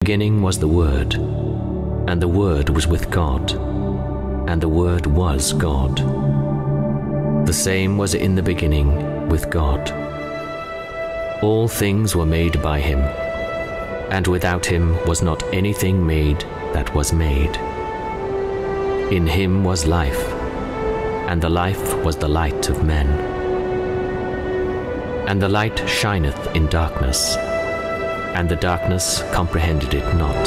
beginning was the Word, and the Word was with God, and the Word was God. The same was in the beginning with God. All things were made by him, and without him was not anything made that was made. In him was life, and the life was the light of men. And the light shineth in darkness, and the darkness comprehended it not.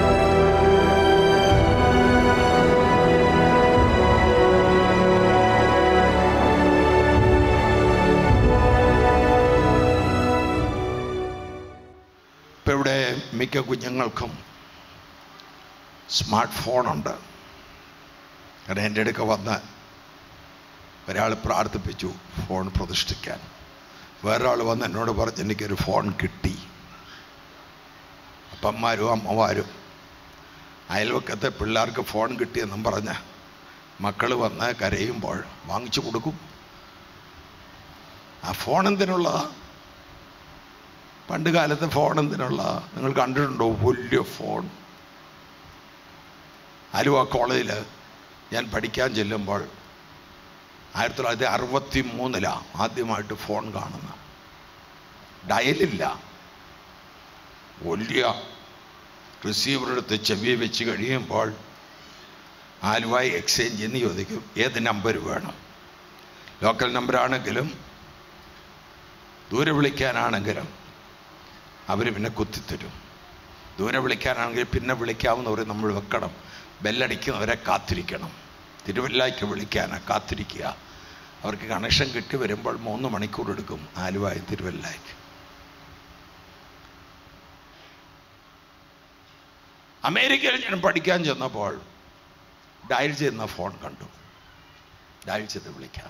ഇപ്പം ഇവിടെ മിക്ക കുഞ്ഞുങ്ങൾക്കും smart ഫോണുണ്ട് കാരണം എൻ്റെ അടുക്ക വന്ന് ഒരാൾ പ്രാർത്ഥിപ്പിച്ചു ഫോൺ പ്രതിഷ്ഠിക്കാൻ വേറൊരാൾ വന്ന് എന്നോട് പറഞ്ഞ് എനിക്കൊരു ഫോൺ കിട്ടി അപ്പന്മാരും അമ്മമാരും അയൽവക്കത്തെ പിള്ളേർക്ക് ഫോൺ കിട്ടിയെന്നും പറഞ്ഞ് മക്കൾ വന്ന് കരയുമ്പോൾ വാങ്ങിച്ചു കൊടുക്കും ആ ഫോൺ എന്തിനുള്ളതാ പണ്ട് കാലത്ത് ഫോൺ എന്തിനുള്ള നിങ്ങൾ കണ്ടിട്ടുണ്ടോ വലിയ ഫോൺ ആലുവ കോളേജിൽ ഞാൻ പഠിക്കാൻ ചെല്ലുമ്പോൾ ആയിരത്തി തൊള്ളായിരത്തി അറുപത്തി മൂന്നിലാണ് ആദ്യമായിട്ട് ഫോൺ കാണുന്നത് ഡയലില്ല വലിയ റിസീവർ എടുത്ത് ചെവി വെച്ച് കഴിയുമ്പോൾ ആലുവ എക്സ്ചേഞ്ച് എന്ന് ചോദിക്കും ഏത് നമ്പർ വേണം ലോക്കൽ നമ്പറാണെങ്കിലും ദൂരെ വിളിക്കാനാണെങ്കിലും അവർ പിന്നെ കുത്തിത്തരും ദൂരെ വിളിക്കാനാണെങ്കിൽ പിന്നെ വിളിക്കാവുന്നവരെ നമ്മൾ വെക്കണം ബെല്ലടിക്കുന്നവരെ കാത്തിരിക്കണം തിരുവല്ലായ്ക്ക് വിളിക്കാനാ കാത്തിരിക്കുക അവർക്ക് കണക്ഷൻ കിട്ടി വരുമ്പോൾ മൂന്ന് മണിക്കൂർ എടുക്കും ആലുവായി തിരുവല്ലായ്ക്ക് അമേരിക്കയിൽ ഞാൻ പഠിക്കാൻ ചെന്നപ്പോൾ ഡയൽ ചെയ്യുന്ന ഫോൺ കണ്ടു ഡയൽ ചെയ്ത് വിളിക്കാം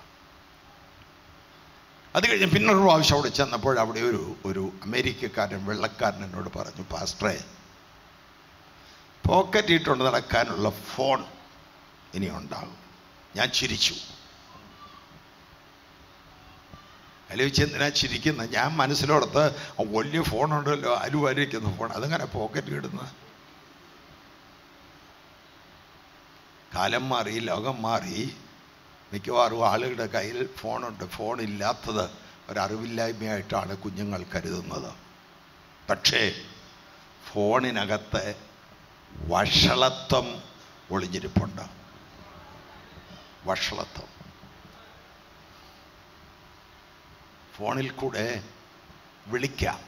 അത് കഴിഞ്ഞ് പിന്നൊരു പ്രാവശ്യം അവിടെ ചെന്നപ്പോൾ അവിടെ ഒരു ഒരു അമേരിക്കക്കാരൻ വെള്ളക്കാരൻ എന്നോട് പറഞ്ഞു പാസ്റ്ററെ പോക്കറ്റ് ഇട്ടുകൊണ്ട് നടക്കാനുള്ള ഫോൺ ഇനി ഉണ്ടാകും ഞാൻ ചിരിച്ചു ആലോചിച്ച് എന്തിനാ ചിരിക്കുന്നത് ഞാൻ മനസ്സിലോടത്ത് ആ വലിയ ഫോണുണ്ടല്ലോ അരുവാരിക്കുന്ന ഫോൺ അതങ്ങനെ പോക്കറ്റ് ഇടുന്ന കാലം മാറി ലോകം മാറി മിക്കവാറും ആളുകളുടെ കയ്യിൽ ഫോണുണ്ട് ഫോണില്ലാത്തത് ഒരറിവില്ലായ്മയായിട്ടാണ് കുഞ്ഞുങ്ങൾ കരുതുന്നത് പക്ഷേ ഫോണിനകത്ത് വഷളത്വം ഒളിഞ്ഞിരിപ്പുണ്ട് വഷളത്വം ഫോണിൽ കൂടെ വിളിക്കാം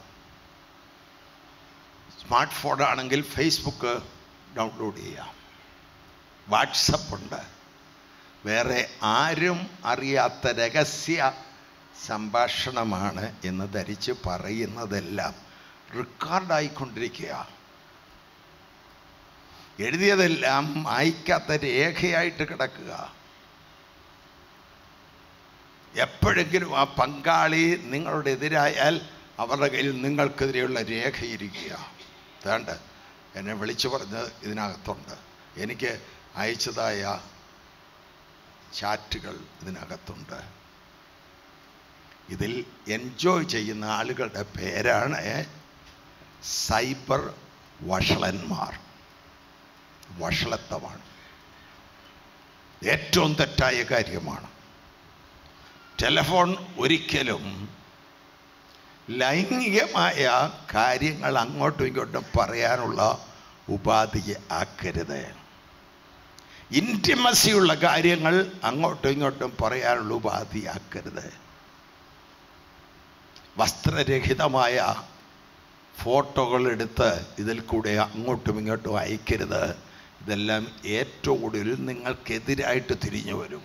സ്മാർട്ട് ഫോൺ ആണെങ്കിൽ ഫേസ്ബുക്ക് ഡൗൺലോഡ് ചെയ്യാം വാട്സപ്പ് ഉണ്ട് വേറെ ആരും അറിയാത്ത രഹസ്യ സംഭാഷണമാണ് എന്ന് ധരിച്ച് പറയുന്നതെല്ലാം റെക്കോർഡായിക്കൊണ്ടിരിക്കുക എഴുതിയതെല്ലാം മായ്ക്കാത്ത രേഖയായിട്ട് കിടക്കുക എപ്പോഴെങ്കിലും ആ പങ്കാളി നിങ്ങളുടെ എതിരായാൽ അവരുടെ കയ്യിൽ നിങ്ങൾക്കെതിരെയുള്ള രേഖയിരിക്കുക വേണ്ട എന്നെ വിളിച്ചു പറഞ്ഞത് ഇതിനകത്തുണ്ട് എനിക്ക് അയച്ചതായ ചാറ്റുകൾ ഇതിനകത്തുണ്ട് ഇതിൽ എൻജോയ് ചെയ്യുന്ന ആളുകളുടെ പേരാണ് സൈബർ വഷളന്മാർ വഷളത്വമാണ് ഏറ്റവും തെറ്റായ കാര്യമാണ് ടെലഫോൺ ഒരിക്കലും ലൈംഗികമായ കാര്യങ്ങൾ അങ്ങോട്ടും ഇങ്ങോട്ടും പറയാനുള്ള ഉപാധി ആക്കരുത് ഇൻറ്റിമസിയുള്ള കാര്യങ്ങൾ അങ്ങോട്ടും ഇങ്ങോട്ടും പറയാനുള്ള ഉപാധിയാക്കരുത് വസ്ത്രരഹിതമായ ഫോട്ടോകൾ എടുത്ത് ഇതിൽ കൂടെ അങ്ങോട്ടും ഇങ്ങോട്ടും അയക്കരുത് ഇതെല്ലാം ഏറ്റവും കൂടുതൽ നിങ്ങൾക്കെതിരായിട്ട് തിരിഞ്ഞു വരും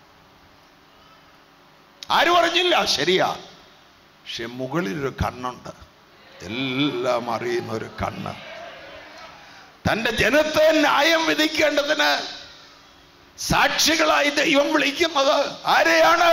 ആരും അറിഞ്ഞില്ല ശരിയാ പക്ഷെ മുകളിലൊരു കണ്ണുണ്ട് എല്ലാം അറിയുന്ന ഒരു കണ്ണ് തൻ്റെ ജനത്തെ ന്യായം വിധിക്കേണ്ടതിന് സാക്ഷികളായി ദൈവം വിളിക്കുന്നത് ആരെയാണ്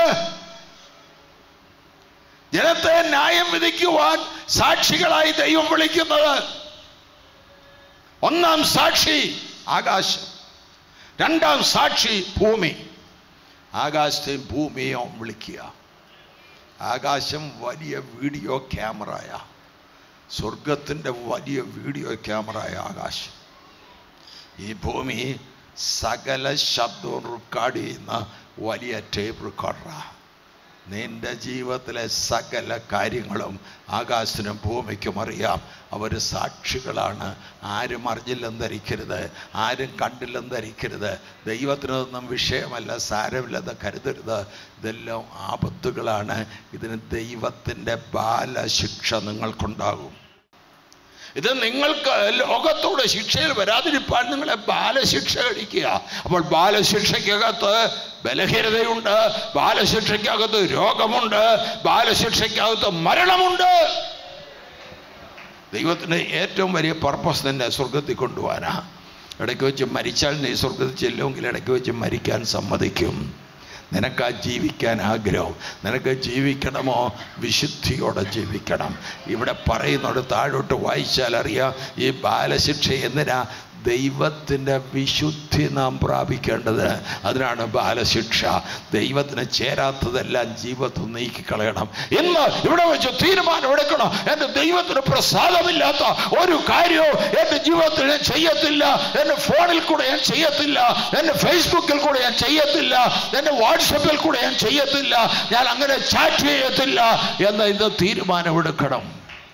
ജനത്തെ ന്യായം വിധിക്കുവാൻ സാക്ഷികളായി ദൈവം വിളിക്കുന്നത് ഒന്നാം സാക്ഷി ആകാശം രണ്ടാം സാക്ഷി ഭൂമി ആകാശത്തെയും ഭൂമിയും വിളിക്കുക ആകാശം വലിയ വീഡിയോ ക്യാമറയാ സ്വർഗത്തിൻ്റെ വലിയ വീഡിയോ ക്യാമറയായ ആകാശം ഈ ഭൂമി സകല ശബ്ദവും റെക്കോർഡ് ചെയ്യുന്ന വലിയ ടേപ്പ് റെക്കോർഡറാണ് നിന്റെ ജീവിതത്തിലെ സകല കാര്യങ്ങളും ആകാശത്തിനും ഭൂമിക്കും അറിയാം അവർ സാക്ഷികളാണ് ആരും അറിഞ്ഞില്ലെന്ന് ധരിക്കരുത് ആരും കണ്ടില്ലെന്ന് ധരിക്കരുത് ദൈവത്തിനൊന്നും വിഷയമല്ല സാരമില്ലെന്ന് കരുതരുത് ഇതെല്ലാം ആപത്തുകളാണ് ഇതിന് ദൈവത്തിൻ്റെ ബാലശിക്ഷ നിങ്ങൾക്കുണ്ടാകും ഇത് നിങ്ങൾക്ക് ലോകത്തോട് ശിക്ഷയിൽ വരാതിരിപ്പാൻ നിങ്ങളെ ബാലശിക്ഷ കഴിക്കുക അപ്പോൾ ബാലശിക്ഷയ്ക്കകത്ത് ബലഹീനതയുണ്ട് ബാലശിക്ഷയ്ക്കകത്ത് രോഗമുണ്ട് ബാലശിക്ഷയ്ക്കകത്ത് മരണമുണ്ട് ദൈവത്തിന് ഏറ്റവും വലിയ പർപ്പസ് നിന്നെ സ്വർഗത്തിൽ കൊണ്ടുപോകാനാ ഇടയ്ക്ക് വെച്ച് മരിച്ചാൽ നീ സ്വർഗത്തിൽ ചെല്ലുമെങ്കിൽ ഇടയ്ക്ക് വെച്ച് മരിക്കാൻ സമ്മതിക്കും നിനക്ക് ആ ജീവിക്കാൻ ആഗ്രഹം നിനക്ക് ജീവിക്കണമോ വിശുദ്ധിയോടെ ജീവിക്കണം ഇവിടെ പറയുന്നോട് താഴോട്ട് വായിച്ചാൽ അറിയാം ഈ ബാലശിക്ഷ എന്തിനാ ദൈവത്തിൻ്റെ വിശുദ്ധി നാം പ്രാപിക്കേണ്ടത് അതിനാണ് ബാലശിക്ഷ ദൈവത്തിന് ചേരാത്തതെല്ലാം ജീവിതത്തിൽ നീക്കിക്കളയണം ഇന്ന് ഇവിടെ വെച്ച് തീരുമാനം എടുക്കണം എൻ്റെ ദൈവത്തിന് പ്രസാദമില്ലാത്ത ഒരു കാര്യവും എൻ്റെ ജീവിതത്തിൽ ഞാൻ ചെയ്യത്തില്ല എൻ്റെ ഫോണിൽ കൂടെ ഞാൻ ചെയ്യത്തില്ല എൻ്റെ ഫേസ്ബുക്കിൽ കൂടെ ഞാൻ ചെയ്യത്തില്ല എൻ്റെ വാട്സപ്പിൽ കൂടെ ഞാൻ ചെയ്യത്തില്ല ഞാൻ അങ്ങനെ ചാറ്റ് ചെയ്യത്തില്ല എന്ന് ഇന്ന് തീരുമാനമെടുക്കണം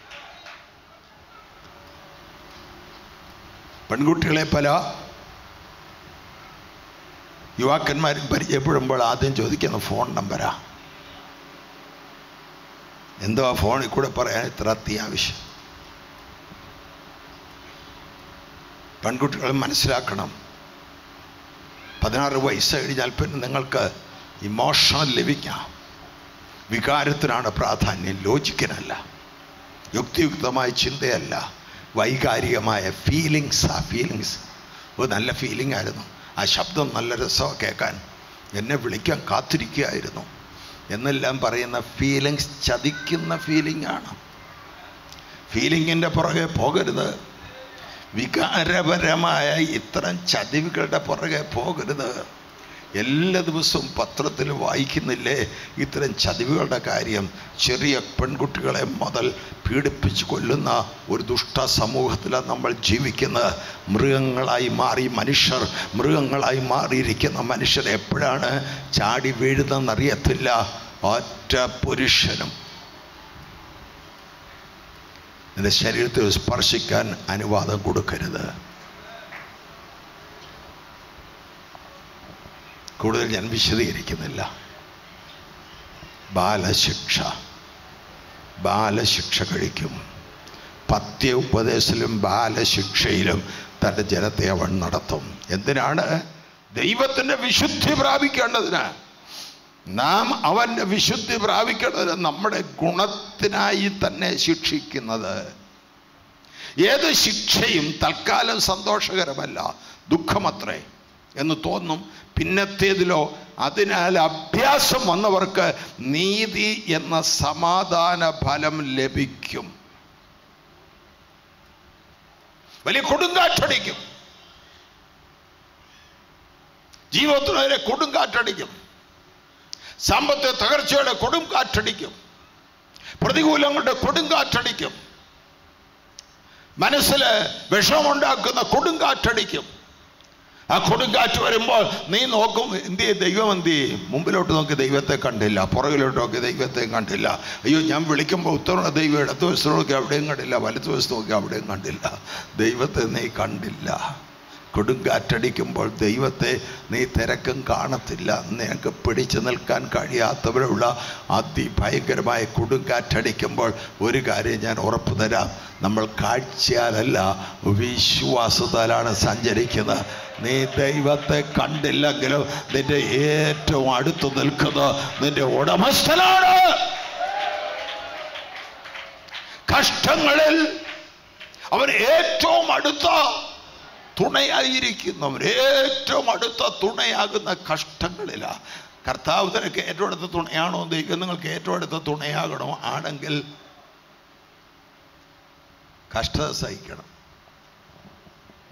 പെൺകുട്ടികളെ പല യുവാക്കന്മാരും പരിചയപ്പെടുമ്പോൾ ആദ്യം ചോദിക്കുന്ന ഫോൺ നമ്പരാ എന്തോ ആ ഫോണിൽ കൂടെ പറയാൻ ഇത്ര അത്യാവശ്യം പെൺകുട്ടികൾ മനസ്സിലാക്കണം പതിനാറ് വയസ്സ് കഴിഞ്ഞാൽ പിന്നെ നിങ്ങൾക്ക് ഇമോഷണൽ ലഭിക്കാം വികാരത്തിനാണ് പ്രാധാന്യം ലോജിക്കിനല്ല യുക്തിയുക്തമായ ചിന്തയല്ല വൈകാരികമായ ഫീലിങ്സ് ആ ഫീലിങ്സ് ഒരു നല്ല ഫീലിംഗ് ആയിരുന്നു ആ ശബ്ദം നല്ല രസമാണ് കേൾക്കാൻ എന്നെ വിളിക്കാൻ കാത്തിരിക്കുകയായിരുന്നു എന്നെല്ലാം പറയുന്ന ഫീലിങ്സ് ചതിക്കുന്ന ഫീലിംഗ് ആണ് ഫീലിങ്ങിൻ്റെ പുറകെ പോകരുത് വികാരപരമായ ഇത്തരം ചതിവുകളുടെ പുറകെ പോകരുത് എല്ലാ ദിവസവും പത്രത്തിൽ വായിക്കുന്നില്ലേ ഇത്തരം ചതിവുകളുടെ കാര്യം ചെറിയ പെൺകുട്ടികളെ മുതൽ പീഡിപ്പിച്ച് കൊല്ലുന്ന ഒരു ദുഷ്ട സമൂഹത്തിലാണ് നമ്മൾ ജീവിക്കുന്നത് മൃഗങ്ങളായി മാറി മനുഷ്യർ മൃഗങ്ങളായി മാറിയിരിക്കുന്ന മനുഷ്യർ എപ്പോഴാണ് ചാടി വീഴുന്നതെന്നറിയത്തില്ല ഒറ്റ പുരുഷനും നിന്റെ ശരീരത്തിൽ സ്പർശിക്കാൻ അനുവാദം കൊടുക്കരുത് കൂടുതൽ ഞാൻ വിശദീകരിക്കുന്നില്ല ബാലശിക്ഷ ബാലശിക്ഷ കഴിക്കും പത്യ ഉപദേശത്തിലും ബാലശിക്ഷയിലും തൻ്റെ ജനത്തെ അവൻ നടത്തും എന്തിനാണ് ദൈവത്തിൻ്റെ വിശുദ്ധി പ്രാപിക്കേണ്ടതിന് നാം അവൻ്റെ വിശുദ്ധി പ്രാപിക്കേണ്ടതിന് നമ്മുടെ ഗുണത്തിനായി തന്നെ ശിക്ഷിക്കുന്നത് ഏത് ശിക്ഷയും തൽക്കാലം സന്തോഷകരമല്ല ദുഃഖമത്രേ എന്ന് തോന്നും പിന്നത്തേതിലോ അതിനാൽ അഭ്യാസം വന്നവർക്ക് നീതി എന്ന സമാധാന ഫലം ലഭിക്കും വലിയ കൊടുങ്കാറ്റടിക്കും ജീവിതത്തിനെതിരെ കൊടുങ്കാറ്റടിക്കും സാമ്പത്തിക തകർച്ചയുടെ കൊടുങ്കാറ്റടിക്കും പ്രതികൂലങ്ങളുടെ കൊടുങ്കാറ്റടിക്കും മനസ്സിൽ വിഷമുണ്ടാക്കുന്ന കൊടുങ്കാറ്റടിക്കും ആ കൊടുങ്കാറ്റ് വരുമ്പോൾ നീ നോക്കും എന്ത് ചെയ്യും ദൈവം എന്ത് ചെയ്യും മുമ്പിലോട്ട് നോക്കി ദൈവത്തെ കണ്ടില്ല പുറകിലോട്ട് നോക്കി ദൈവത്തെ കണ്ടില്ല അയ്യോ ഞാൻ വിളിക്കുമ്പോൾ ഉത്തര ദൈവം ഇടത്ത് വശത്ത് നോക്കി അവിടെയും കണ്ടില്ല വലത്ത് വശത്ത് നോക്കി അവിടെയും കണ്ടില്ല ദൈവത്തെ നീ കണ്ടില്ല കൊടുങ്കാറ്റടിക്കുമ്പോൾ ദൈവത്തെ നീ തിരക്കും കാണത്തില്ല നിനക്ക് പിടിച്ചു നിൽക്കാൻ കഴിയാത്തവരുള്ള അതിഭയങ്കരമായ കൊടുങ്കാറ്റടിക്കുമ്പോൾ ഒരു കാര്യം ഞാൻ ഉറപ്പു തരാം നമ്മൾ കാഴ്ചയാലല്ല വിശ്വാസത്താലാണ് സഞ്ചരിക്കുന്നത് നീ ദൈവത്തെ കണ്ടില്ലെങ്കിലും നിന്റെ ഏറ്റവും അടുത്ത് നിൽക്കുന്നത് നിന്റെ ഉടമസ്ഥനാണ് കഷ്ടങ്ങളിൽ അവൻ ഏറ്റവും അടുത്ത തുണയായിരിക്കുന്നവൻ ഏറ്റവും അടുത്ത തുണയാകുന്ന കഷ്ടങ്ങളിലാ കർത്താവ് നിനക്ക് ഏറ്റവും അടുത്ത തുണയാണോ ദൈവം നിങ്ങൾക്ക് ഏറ്റവും അടുത്ത തുണയാകണോ ആണെങ്കിൽ കഷ്ടത സഹിക്കണം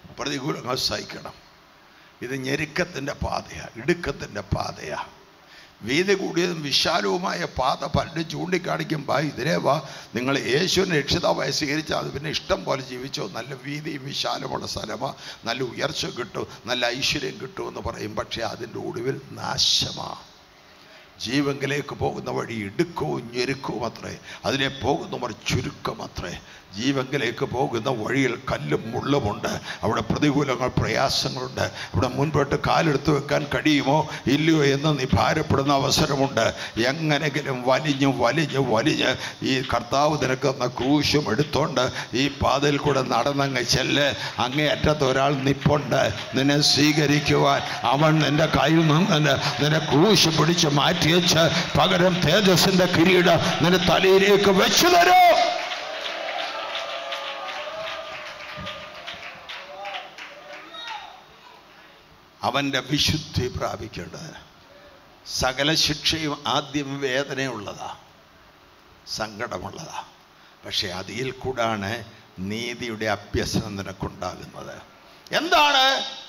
പ്രതികൂലങ്ങൾ സഹിക്കണം ഇത് ഞെരുക്കത്തിൻ്റെ പാതയാണ് ഇടുക്കത്തിൻ്റെ പാതയാണ് വീതി കൂടിയതും വിശാലവുമായ പാത പലരും ചൂണ്ടിക്കാണിക്കുമ്പോൾ ഇതിലേ വാ നിങ്ങൾ യേശുവിനെ രക്ഷിതാവായി സ്വീകരിച്ചാൽ അത് പിന്നെ ഇഷ്ടം പോലെ ജീവിച്ചോ നല്ല വീതിയും വിശാലമുള്ള സ്ഥലമാണ് നല്ല ഉയർച്ച കിട്ടും നല്ല ഐശ്വര്യം കിട്ടും എന്ന് പറയും പക്ഷേ അതിൻ്റെ ഒടുവിൽ നാശമാണ് ജീവങ്കിലേക്ക് പോകുന്ന വഴി ഇടുക്കവും ഞെരുക്കവും അത്രേ അതിലെ പോകുന്നവർ ചുരുക്കം അത്രേ ജീവങ്കിലേക്ക് പോകുന്ന വഴിയിൽ കല്ലും മുള്ളുമുണ്ട് അവിടെ പ്രതികൂലങ്ങൾ പ്രയാസങ്ങളുണ്ട് അവിടെ മുൻപോട്ട് കാലെടുത്ത് വെക്കാൻ കഴിയുമോ ഇല്ലയോ എന്ന് നീ ഭാരപ്പെടുന്ന അവസരമുണ്ട് എങ്ങനെങ്കിലും വലിഞ്ഞു വലിഞ്ഞു വലിഞ്ഞ് ഈ കർത്താവ് നിനക്കുന്ന ക്രൂശും എടുത്തോണ്ട് ഈ പാതയിൽ കൂടെ നടന്നങ്ങ് ചെല്ല് അങ്ങേയറ്റത്ത് ഒരാൾ നിപ്പുണ്ട് നിന്നെ സ്വീകരിക്കുവാൻ അവൻ നിന്റെ കയ്യിൽ നിന്ന് നിന്നെ ക്രൂശ് പിടിച്ച് മാറ്റിവെച്ച് പകരം തേജസ്സിന്റെ കിരീടം നിന്റെ തലയിലേക്ക് വെച്ചു തരൂ അവൻ്റെ വിശുദ്ധി പ്രാപിക്കേണ്ടത് സകല ശിക്ഷയും ആദ്യം വേദനയുള്ളതാ സങ്കടമുള്ളതാ പക്ഷെ അതിൽ കൂടാണ് നീതിയുടെ അഭ്യസനം നിനക്കുണ്ടാകുന്നത് എന്താണ്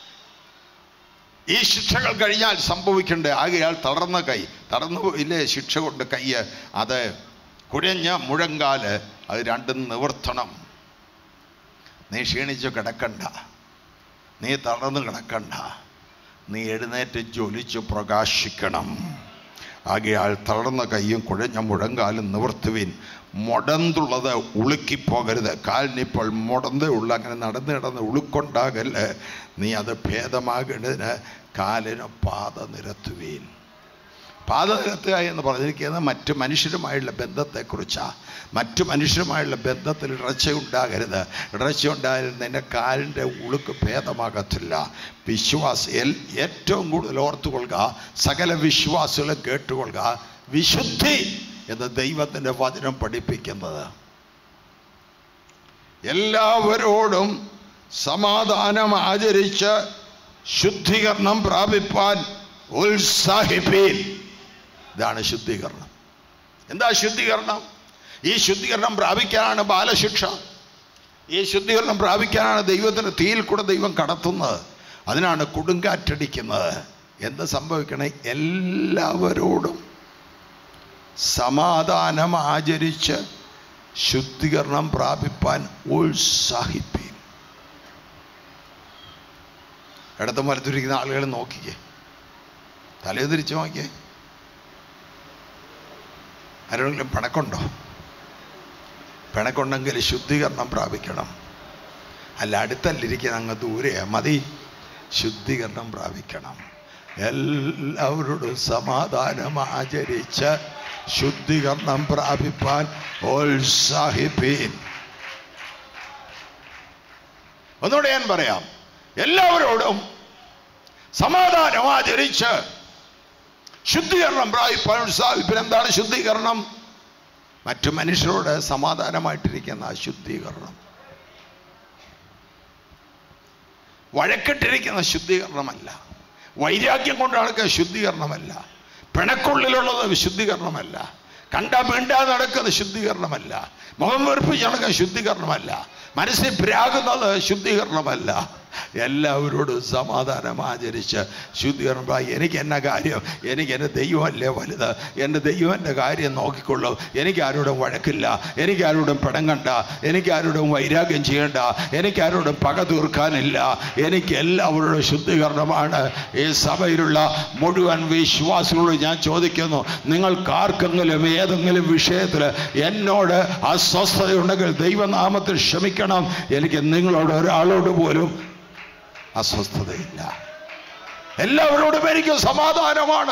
ഈ ശിക്ഷകൾ കഴിഞ്ഞാൽ സംഭവിക്കേണ്ടത് ആകയാൽ തളർന്ന കൈ തളർന്നു പോയില്ലേ ശിക്ഷ കൊണ്ട് കൈ അത് കുഴഞ്ഞ മുഴങ്കാല് അത് രണ്ടും നിവർത്തണം നീ ക്ഷീണിച്ചു കിടക്കണ്ട നീ തളർന്നു കിടക്കണ്ട നീ എഴുന്നേറ്റ് ജ്വലിച്ച് പ്രകാശിക്കണം ആകയാൽ തളർന്ന കൈയും കുഴഞ്ഞ മുഴങ്കാലും നിവർത്തുവിൻ മുടന്തുള്ളത് ഉളുക്കിപ്പോകരുത് കാലിനിപ്പോൾ മുടന്തുള്ള അങ്ങനെ നടന്ന് കിടന്ന് ഉളുക്കൊണ്ടാകല് നീ അത് ഭേദമാകേണ്ടതിന് കാലിന് പാത നിരത്തുവീൻ പാത നിരത്തുക എന്ന് പറഞ്ഞിരിക്കുന്നത് മറ്റു മനുഷ്യരുമായുള്ള ബന്ധത്തെക്കുറിച്ചാണ് മറ്റു മനുഷ്യരുമായുള്ള ബന്ധത്തിൽ ഇടർച്ച ഉണ്ടാകരുത് ഇടർച്ച ഉണ്ടായാൽ നിന്റെ കാലിൻ്റെ ഉളുക്ക് ഭേദമാകത്തില്ല വിശ്വാസ എൽ- ഏറ്റവും കൂടുതൽ ഓർത്തുകൊള്ളുക സകല വിശ്വാസികളും കേട്ടുകൊള്ളുക വിശുദ്ധി എന്ന് ദൈവത്തിൻ്റെ വചനം പഠിപ്പിക്കുന്നത് എല്ലാവരോടും സമാധാനം ആചരിച്ച് ശുദ്ധീകരണം പ്രാപിപ്പാൻ ഉത്സാഹിപ്പീൻ ഇതാണ് ശുദ്ധീകരണം എന്താ ശുദ്ധീകരണം ഈ ശുദ്ധീകരണം പ്രാപിക്കാനാണ് ബാലശിക്ഷ ഈ ശുദ്ധീകരണം പ്രാപിക്കാനാണ് ദൈവത്തിന് തീയിൽ കൂടെ ദൈവം കടത്തുന്നത് അതിനാണ് കൊടുങ്കാറ്റടിക്കുന്നത് എന്ത് സംഭവിക്കണേ എല്ലാവരോടും സമാധാനം ആചരിച്ച് ശുദ്ധീകരണം പ്രാപിപ്പാൻ ഉത്സാഹിപ്പീൻ ഇടത്തും വലത്തിരിക്കുന്ന ആളുകൾ നോക്കിക്കേ തലേ തിരിച്ചു നോക്കിയേ ആരെങ്കിലും പിണക്കുണ്ടോ പിണക്കുണ്ടെങ്കിൽ ശുദ്ധീകരണം പ്രാപിക്കണം അല്ല അടുത്തല്ലിരിക്കുന്ന അങ്ങ് ദൂരെയാ മതി ശുദ്ധീകരണം പ്രാപിക്കണം എല്ലാവരോടും സമാധാനം ആചരിച്ച് ശുദ്ധീകരണം പ്രാപിപ്പാൻ പ്രോത്സാഹിപ്പീൻ ഒന്നുകൂടെ ഞാൻ പറയാം എല്ലാവരോടും സമാധാനം ആചരിച്ച് ശുദ്ധീകരണം പ്രാപിപ്പാൻ ഉത്സാഹിപ്പിൻ എന്താണ് ശുദ്ധീകരണം മറ്റു മനുഷ്യരോട് സമാധാനമായിട്ടിരിക്കുന്ന ആ ശുദ്ധീകരണം വഴക്കിട്ടിരിക്കുന്ന ശുദ്ധീകരണമല്ല വൈരാഗ്യം കൊണ്ട് നടക്കുന്ന ശുദ്ധീകരണമല്ല പിണക്കുള്ളിലുള്ളത് ശുദ്ധീകരണമല്ല കണ്ടാ മിണ്ടാതെ നടക്കുന്ന ശുദ്ധീകരണമല്ല മുഖം വെറുപ്പിച്ച് നടക്കുന്ന ശുദ്ധീകരണമല്ല മനസ്സിൽ ഭ്രാകുന്നത് ശുദ്ധീകരണമല്ല എല്ലാവരോടും സമാധാനം ആചരിച്ച് ശുദ്ധീകരണം പ്രാ- എനിക്ക് എന്നാ കാര്യം എനിക്ക് എൻ്റെ ദൈവമല്ലേ വലുത് എൻ്റെ ദൈവം എൻ്റെ കാര്യം നോക്കിക്കൊള്ളൂ എനിക്ക് ആരോടും വഴക്കില്ല എനിക്ക് ആരോടും പിണങ്ങണ്ട എനിക്ക് ആരോടും വൈരാഗ്യം ചെയ്യണ്ട എനിക്ക് ആരോടും പക തീർക്കാനില്ല എനിക്ക് എല്ലാവരോടും ശുദ്ധീകരണമാണ് ഈ സഭയിലുള്ള മുഴുവൻ വിശ്വാസികളോട് ഞാൻ ചോദിക്കുന്നു നിങ്ങൾക്കാർക്കെങ്കിലും ഏതെങ്കിലും വിഷയത്തിൽ എന്നോട് അസ്വസ്ഥതയുണ്ടെങ്കിൽ ദൈവനാമത്തിൽ ക്ഷമിക്കണം എനിക്ക് നിങ്ങളോട് ഒരാളോട് പോലും അസ്വസ്ഥതയില്ല എല്ലാവരോടും എനിക്ക് സമാധാനമാണ്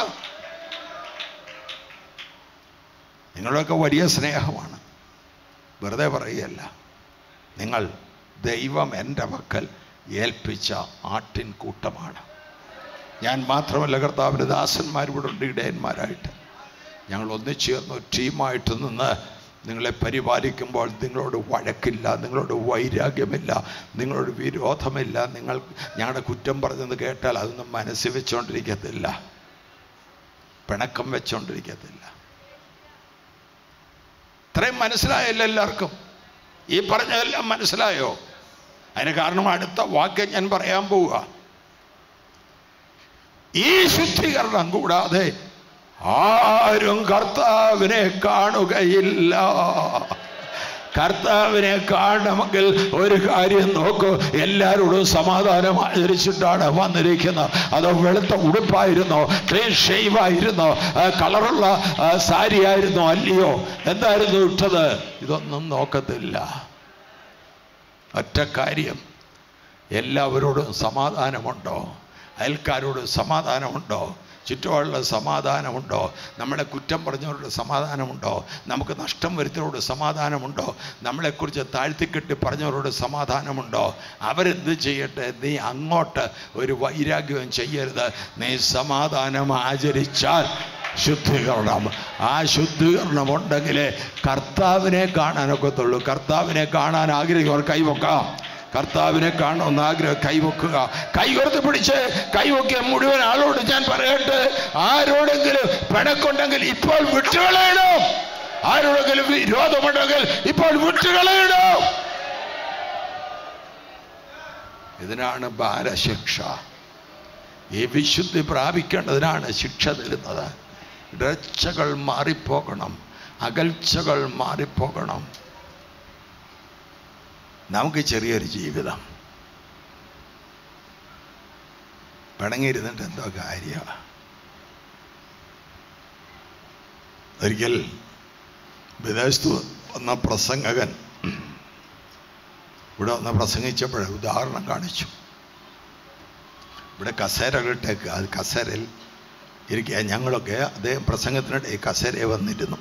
നിങ്ങളൊക്കെ വലിയ സ്നേഹമാണ് വെറുതെ പറയുകയല്ല നിങ്ങൾ ദൈവം എൻ്റെ മക്കൾ ഏൽപ്പിച്ച ആട്ടിൻ കൂട്ടമാണ് ഞാൻ മാത്രമല്ല കർത്താവിൻ്റെ ദാസന്മാർ ഇവിടെ ഉണ്ട് ഇടയന്മാരായിട്ട് ഞങ്ങൾ ഒന്നിച്ചേർന്ന് ടീമായിട്ട് നിന്ന് നിങ്ങളെ പരിപാലിക്കുമ്പോൾ നിങ്ങളോട് വഴക്കില്ല നിങ്ങളോട് വൈരാഗ്യമില്ല നിങ്ങളോട് വിരോധമില്ല നിങ്ങൾ ഞങ്ങളുടെ കുറ്റം പറഞ്ഞെന്ന് കേട്ടാൽ അതൊന്നും മനസ്സിൽ വെച്ചുകൊണ്ടിരിക്കത്തില്ല പിണക്കം വെച്ചുകൊണ്ടിരിക്കത്തില്ല ഇത്രയും മനസ്സിലായല്ലോ എല്ലാവർക്കും ഈ പറഞ്ഞതെല്ലാം മനസ്സിലായോ അതിന് കാരണം അടുത്ത വാക്യം ഞാൻ പറയാൻ പോവുക ഈ ശുദ്ധീകരണം കൂടാതെ ആരും കർത്താവിനെ കാണുകയില്ല കർത്താവിനെ കാണണമെങ്കിൽ ഒരു കാര്യം നോക്കൂ എല്ലാവരോടും സമാധാനം ആചരിച്ചിട്ടാണ് വന്നിരിക്കുന്നത് അതോ വെളുത്ത ഉടുപ്പായിരുന്നോ ക്ലീൻ ഷെയ്വ് ആയിരുന്നോ ആ, കളറുള്ള ആ, സാരി ആയിരുന്നോ അല്ലയോ എന്തായിരുന്നു ഇട്ടത് ഇതൊന്നും നോക്കത്തില്ല ഒറ്റ കാര്യം എല്ലാവരോടും സമാധാനമുണ്ടോ അയൽക്കാരോട് സമാധാനമുണ്ടോ ചുറ്റുപാടുള്ള സമാധാനമുണ്ടോ നമ്മളെ കുറ്റം പറഞ്ഞവരോട് സമാധാനമുണ്ടോ നമുക്ക് നഷ്ടം വരുത്തിയവരോട് സമാധാനമുണ്ടോ നമ്മളെക്കുറിച്ച് താഴ്ത്തിക്കെട്ടി പറഞ്ഞവരോട് സമാധാനമുണ്ടോ അവരെന്ത് ചെയ്യട്ടെ നീ അങ്ങോട്ട് ഒരു വൈരാഗ്യവും ചെയ്യരുത് നീ സമാധാനം ആചരിച്ചാൽ ശുദ്ധീകരണം ആ ശുദ്ധീകരണം ഉണ്ടെങ്കിലേ കർത്താവിനെ കാണാനൊക്കത്തുള്ളൂ കർത്താവിനെ കാണാൻ ആഗ്രഹിക്കുന്നവർ കൈവക്കാം കർത്താവിനെ കാണണമെന്ന് ആഗ്രഹം കൈവക്കുക കൈ ഉയർത്തി പിടിച്ച് കൈവക്കിയ മുഴുവൻ ആളോട് ഞാൻ പറയട്ടെ ആരോടെങ്കിലും പിണക്കുണ്ടെങ്കിൽ ഇപ്പോൾ വിട്ടുകളയണം ആരോടെങ്കിലും വിരോധമുണ്ടെങ്കിൽ ഇപ്പോൾ വിട്ടുകളയണം ഇതിനാണ് ബാലശിക്ഷ ഈ വിശുദ്ധി പ്രാപിക്കേണ്ടതിനാണ് ശിക്ഷ തരുന്നത് ഇടർച്ചകൾ മാറിപ്പോകണം അകൽച്ചകൾ മാറിപ്പോകണം നമുക്ക് ചെറിയൊരു ജീവിതം പിണങ്ങിയിരുന്നിട്ട് എന്തോ കാര്യമാണ് ഒരിക്കൽ വിദേശത്ത് വന്ന പ്രസംഗകൻ ഇവിടെ വന്ന് പ്രസംഗിച്ചപ്പോഴേ ഉദാഹരണം കാണിച്ചു ഇവിടെ കസേരകളിട്ടേക്ക് അത് കസേരയിൽ ഇരിക്കുക ഞങ്ങളൊക്കെ അദ്ദേഹം പ്രസംഗത്തിനിടെ ഈ കസേരയെ വന്നിരുന്നു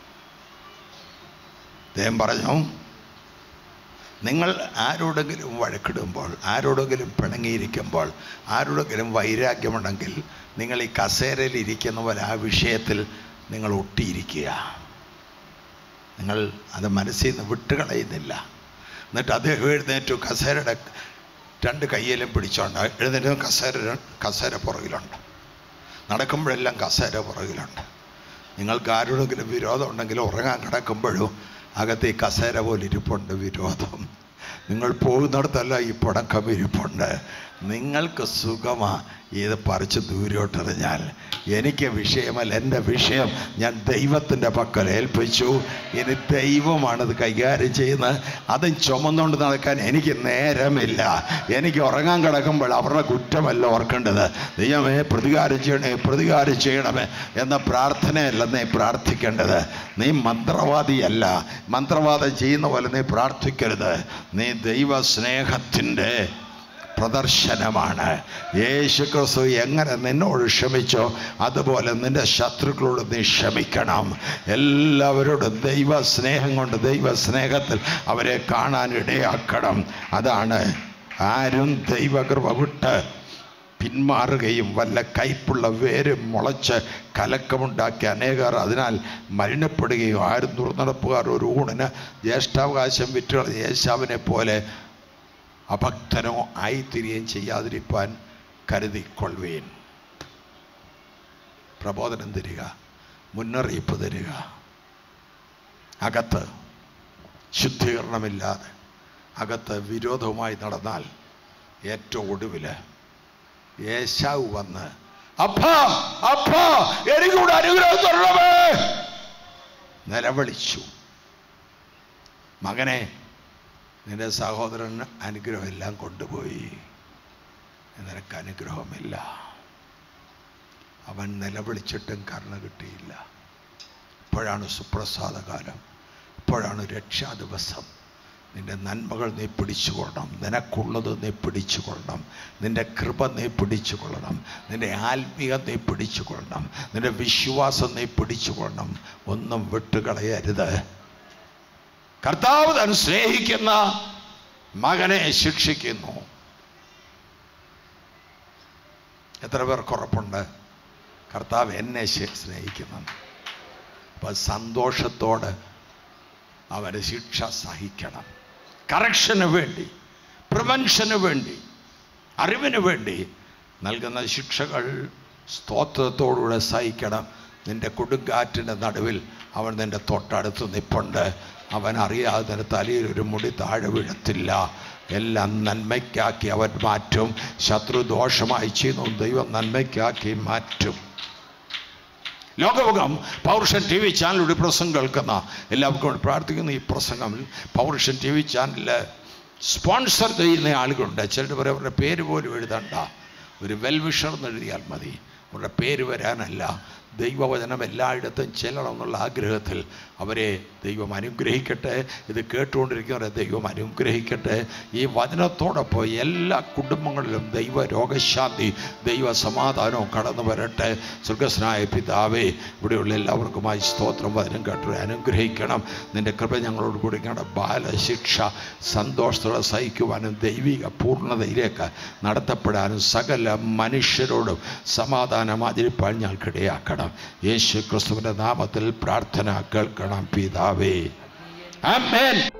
അദ്ദേഹം പറഞ്ഞു നിങ്ങൾ ആരോടെങ്കിലും വഴക്കിടുമ്പോൾ ആരോടെങ്കിലും പിണങ്ങിയിരിക്കുമ്പോൾ ആരോടെങ്കിലും വൈരാഗ്യമുണ്ടെങ്കിൽ നിങ്ങൾ ഈ കസേരയിൽ ഇരിക്കുന്ന പോലെ ആ വിഷയത്തിൽ നിങ്ങൾ ഒട്ടിയിരിക്കുക നിങ്ങൾ അത് മനസ്സിൽ നിന്ന് വിട്ടുകളയുന്നില്ല എന്നിട്ട് അദ്ദേഹം എഴുന്നേറ്റു കസേരയുടെ രണ്ട് കയ്യിലും പിടിച്ചോണ്ട് എഴുന്നേറ്റ് കസേര കസേര പുറകിലുണ്ട് നടക്കുമ്പോഴെല്ലാം കസേര പുറകിലുണ്ട് നിങ്ങൾക്ക് ആരോടെങ്കിലും വിരോധം ഉണ്ടെങ്കിൽ ഉറങ്ങാൻ കിടക്കുമ്പോഴും അകത്ത് ഈ കസേര പോലെ ഇരിപ്പുണ്ട് വിരോധം നിങ്ങൾ പോകുന്നിടത്തല്ല ഈ പടക്കം ഇരിപ്പുണ്ട് നിങ്ങൾക്ക് സുഖമാ ഇത് പറിച്ച് ദൂരോട്ടെറിഞ്ഞാൽ എനിക്ക് വിഷയമല്ല എൻ്റെ വിഷയം ഞാൻ ദൈവത്തിൻ്റെ പക്കൽ ഏൽപ്പിച്ചു ഇനി ദൈവമാണത് കൈകാര്യം ചെയ്യുന്നത് അതും ചുമന്നുകൊണ്ട് നടക്കാൻ എനിക്ക് നേരമില്ല എനിക്ക് ഉറങ്ങാൻ കിടക്കുമ്പോൾ അവരുടെ കുറ്റമല്ല ഓർക്കേണ്ടത് ദൈവമേ പ്രതികാരം ചെയ്യണേ പ്രതികാരം ചെയ്യണമേ എന്ന പ്രാർത്ഥനയല്ല നീ പ്രാർത്ഥിക്കേണ്ടത് നീ മന്ത്രവാദിയല്ല മന്ത്രവാദം ചെയ്യുന്ന പോലെ നീ പ്രാർത്ഥിക്കരുത് നീ ദൈവ സ്നേഹത്തിൻ്റെ പ്രദർശനമാണ് യേശു ക്രിസ്തു എങ്ങനെ നിന്നോട് ക്ഷമിച്ചോ അതുപോലെ നിന്റെ ശത്രുക്കളോട് നീ ക്ഷമിക്കണം എല്ലാവരോടും ദൈവ സ്നേഹം കൊണ്ട് ദൈവ സ്നേഹത്തിൽ അവരെ കാണാൻ ഇടയാക്കണം അതാണ് ആരും ദൈവകൃപ വിട്ട് പിന്മാറുകയും വല്ല കയ്പുള്ള വേര് മുളച്ച് കലക്കമുണ്ടാക്കി അനേകർ അതിനാൽ മരണപ്പെടുകയും ആരും ദുർനടപ്പുകാർ ഒരു ഊണിന് ജ്യേഷ്ഠാവകാശം വിറ്റുകൾ യേശാവിനെ പോലെ അഭക്തനോ ആയിത്തീരുകയും ചെയ്യാതിരിപ്പാൻ കരുതിക്കൊള്ളുവീൻ പ്രബോധനം തരിക മുന്നറിയിപ്പ് തരിക അകത്ത് ശുദ്ധീകരണമില്ലാതെ അകത്ത് വിരോധവുമായി നടന്നാൽ ഏറ്റവും ഒടുവിൽ യേശാവ് വന്ന് അപ്പാ അപ്പാ എനിക്കൂടെ അനുഗ്രഹം തരണമേ നിലവിളിച്ചു മകനെ നിന്റെ സഹോദരൻ അനുഗ്രഹം എല്ലാം കൊണ്ടുപോയി നിനക്ക് അനുഗ്രഹമില്ല അവൻ നിലവിളിച്ചിട്ടും കരുണ കിട്ടിയില്ല ഇപ്പോഴാണ് സുപ്രസാദകാലം ഇപ്പോഴാണ് രക്ഷാ ദിവസം നിന്റെ നന്മകൾ നീ പിടിച്ചുകൊള്ളണം നിനക്കുള്ളത് നീ പിടിച്ചുകൊള്ളണം നിന്റെ കൃപ നീ പിടിച്ചുകൊള്ളണം നിന്റെ ആത്മീയ നീ പിടിച്ചുകൊള്ളണം നിന്റെ വിശ്വാസം നീ പിടിച്ചുകൊള്ളണം ഒന്നും വിട്ടുകളയരുത് കർത്താവ് താൻ സ്നേഹിക്കുന്ന മകനെ ശിക്ഷിക്കുന്നു എത്ര പേർക്ക് ഉറപ്പുണ്ട് കർത്താവ് എന്നെ ശ- സ്നേഹിക്കുന്നു അപ്പം സന്തോഷത്തോട് അവന് ശിക്ഷ സഹിക്കണം കറക്ഷന് വേണ്ടി പ്രിവെൻഷന് വേണ്ടി അറിവിന് വേണ്ടി നൽകുന്ന ശിക്ഷകൾ സ്തോത്രത്തോടുകൂടെ സഹിക്കണം നിന്റെ കൊടുങ്കാറ്റിൻ്റെ നടുവിൽ അവൻ നിന്റെ തൊട്ടടുത്ത് നിപ്പുണ്ട് അവൻ അറിയാതെ നിന്റെ തലയിൽ ഒരു മുടി താഴെ വീഴത്തില്ല എല്ലാം നന്മയ്ക്കാക്കി അവൻ മാറ്റും ശത്രു ദോഷമായി ചെയ്യുന്നു ദൈവം നന്മയ്ക്കാക്കി മാറ്റും ലോകമുഖം പൗരുഷൻ ടി വി ചാനലിലൂടെ പ്രസംഗം കേൾക്കുന്ന എല്ലാവർക്കും വേണ്ടി പ്രാർത്ഥിക്കുന്ന ഈ പ്രസംഗം പൗരുഷൻ ടി വി ചാനലിൽ സ്പോൺസർ ചെയ്യുന്ന ആളുകളുണ്ട് ചിലർ പറയും അവരുടെ പേര് പോലും എഴുതണ്ട ഒരു വെൽവിഷർ എന്ന് എഴുതിയാൽ മതി അവരുടെ പേര് വരാനല്ല ദൈവവചനം എല്ലായിടത്തും ചെല്ലണമെന്നുള്ള ആഗ്രഹത്തിൽ അവരെ ദൈവം അനുഗ്രഹിക്കട്ടെ ഇത് കേട്ടുകൊണ്ടിരിക്കുന്നവരെ ദൈവം അനുഗ്രഹിക്കട്ടെ ഈ വചനത്തോടൊപ്പം എല്ലാ കുടുംബങ്ങളിലും ദൈവ രോഗശാന്തി ദൈവ സമാധാനവും കടന്നു വരട്ടെ സ്വർഗസ്നായ പിതാവേ ഇവിടെയുള്ള എല്ലാവർക്കുമായി സ്തോത്രം വചനം കേട്ടു അനുഗ്രഹിക്കണം നിൻ്റെ കൃപ ഞങ്ങളോട് കൂടി ഞങ്ങളുടെ ബാലശിക്ഷ സന്തോഷത്തോടെ സഹിക്കുവാനും ദൈവിക പൂർണ്ണതയിലേക്ക് നടത്തപ്പെടാനും സകല മനുഷ്യരോടും സമാധാനം ആചരിപ്പാൻ ഞങ്ങൾക്കിടയാക്കണം യേശു ക്രിസ്തുവിൻ്റെ നാമത്തിൽ പ്രാർത്ഥന കേൾക്കണം പിതാവേ ആമേൻ